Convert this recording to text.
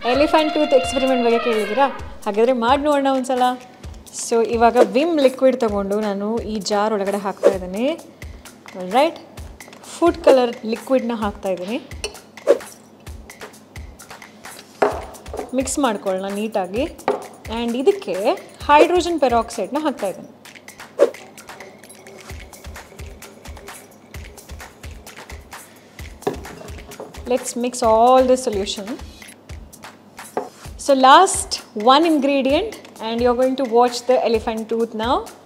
elephant tooth experiment ಬಗ್ಗೆ ಕೇಳಿದ್ದೀರಾ ಹಾಗಾದರೆ ಮಾಡಿ ನೋಡೋಣ ಒಂದ್ಸಲ ಸೊ ಇವಾಗ ವಿಮ್ ಲಿಕ್ವಿಡ್ ತಗೊಂಡು ನಾನು ಈ ಜಾರ್ ಒಳಗಡೆ ಹಾಕ್ತಾ ಇದ್ದೀನಿ ರೈಟ್ ಫುಡ್ ಕಲರ್ ಲಿಕ್ವಿಡ್ನ ಹಾಕ್ತಾ ಇದ್ದೀನಿ ಮಿಕ್ಸ್ ಮಾಡ್ಕೊಳ್ಳೋಣ ನೀಟಾಗಿ ಆ್ಯಂಡ್ ಇದಕ್ಕೆ ಹೈಡ್ರೋಜನ್ ಪೆರಾಕ್ಸೈಡ್ನ ಹಾಕ್ತಾ ಇದ್ದೀನಿ let's mix all the solution so last one ingredient and you're going to watch the elephant tooth now